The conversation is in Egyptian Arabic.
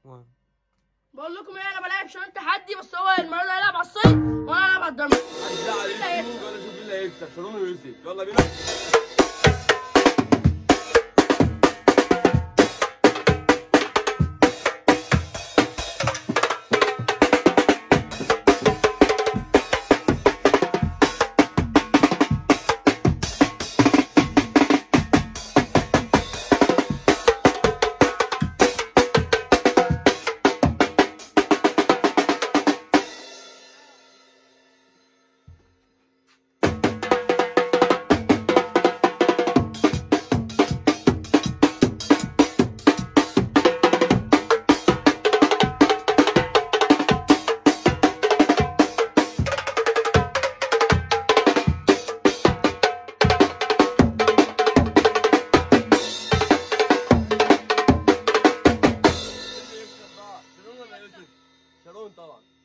1 بقول لكم ايه انا بلعب شلون تحدي بس هو المره دي هيلعب على الصيد وانا هلعب على الدرب هنزعل اليوتيوب ولا شوف مين اللي هيكسب شالون ويوسف يلا بينا مين اللي يكسب بقى شالون ولا يوسف شالون طبعا